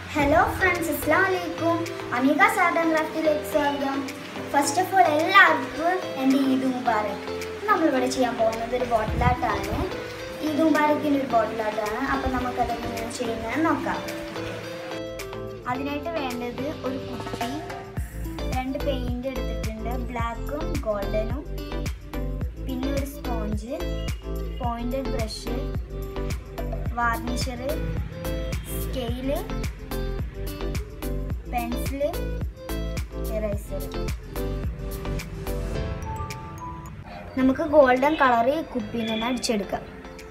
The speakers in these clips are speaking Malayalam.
ഹലോ ഫ്രണ്ട്സ് അസ്സാം വലൈക്കും അമിക സാർട്ട് ആൻഡ് ക്രാഫ്റ്റിലേക്ക് സ്വാഗതം ഫസ്റ്റ് ഓഫ് ഓൾ എല്ലാവർക്കും എൻ്റെ ഈദ് മുബാറക് നമ്മളിവിടെ ചെയ്യാൻ പോകുന്നത് ഒരു ബോട്ടിൽ ആർട്ടാണ് ഈദ് മുബാറക്കിൻ്റെ ഒരു ബോട്ടിൽ ആർട്ടാണ് അപ്പം നമുക്കത് എങ്ങനെയാണ് ചെയ്യുന്നത് നോക്കാം അതിനായിട്ട് വേണ്ടത് ഒരു കുപ്പി രണ്ട് പെയിൻറ് എടുത്തിട്ടുണ്ട് ബ്ലാക്കും ഗോൾഡനും പിന്നെ ഒരു sponge pointed brush varnisher scale pencil eraser നമുക്ക് ഗോൾഡൻ കളറ് കുപ്പിയിൽ നിന്ന് അടിച്ചെടുക്കാം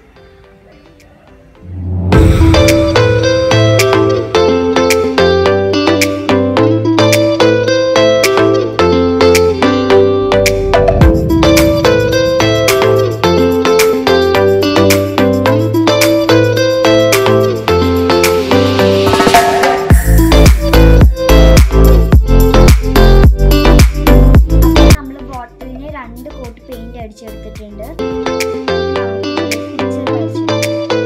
നമ്മൾ ബോട്ടിലിന് രണ്ട് കോട്ട് പെയിന്റ് അടിച്ചെടുത്തിട്ടുണ്ട് പിക്ചർ വരച്ചെടുക്കാം.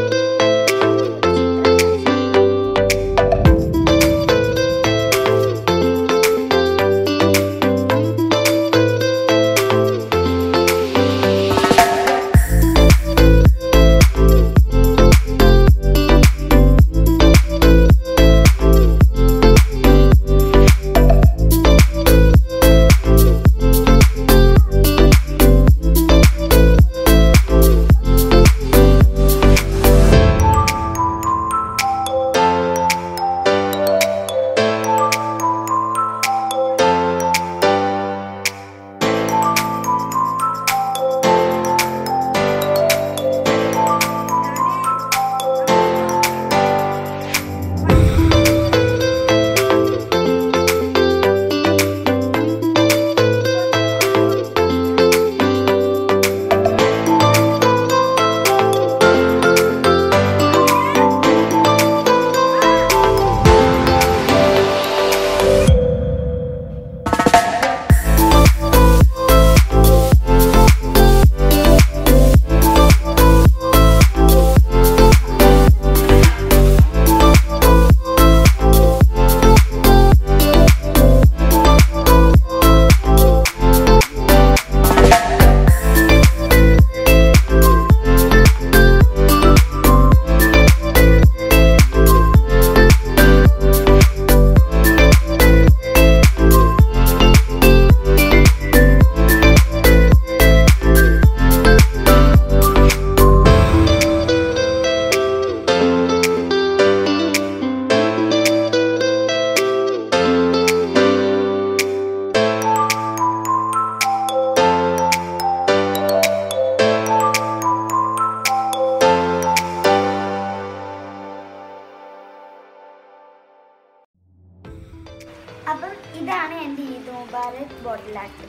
അപ്പം ഇതാണ് എൻ്റെ ഈദ് മുബാറക് ബോട്ടിൽ ആർട്ട്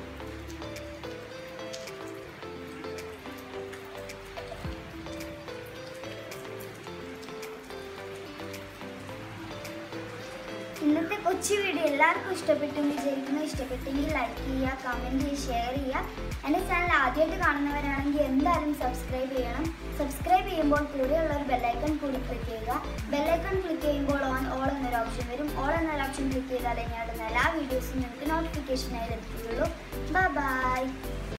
ഇന്നത്തെ കൊച്ചു വീഡിയോ എല്ലാവർക്കും ഇഷ്ടപ്പെട്ടെന്ന് വിചാരിക്കുന്നു ഇഷ്ടപ്പെട്ടെങ്കിൽ ലൈക്ക് ചെയ്യുക കമൻറ്റ് ചെയ്യുക ഷെയർ ചെയ്യുക എൻ്റെ ചാനൽ ആദ്യമായിട്ട് കാണുന്നവരാണെങ്കിൽ എന്തായാലും സബ്സ്ക്രൈബ് ചെയ്യണം സബ്സ്ക്രൈബ് ചെയ്യുമ്പോൾ കൂടെയുള്ള ഒരു ബെല്ലൈക്കൺ കൂടി ക്ലിക്ക് ചെയ്യുക ബെല്ലൈക്കൺ ക്ലിക്ക് ചെയ്യുമ്പോൾ ഓൺ ഓൾ എന്നൊരു ഓപ്ഷൻ വരും ഓൾ എന്നൊരു ഓപ്ഷൻ ക്ലിക്ക് ചെയ്താലേ ഞാൻ ഇടുന്ന എല്ലാ വീഡിയോസും നിങ്ങൾക്ക് നോട്ടിഫിക്കേഷനായി ലഭിക്കുകയുള്ളൂ ബൈ ബൈ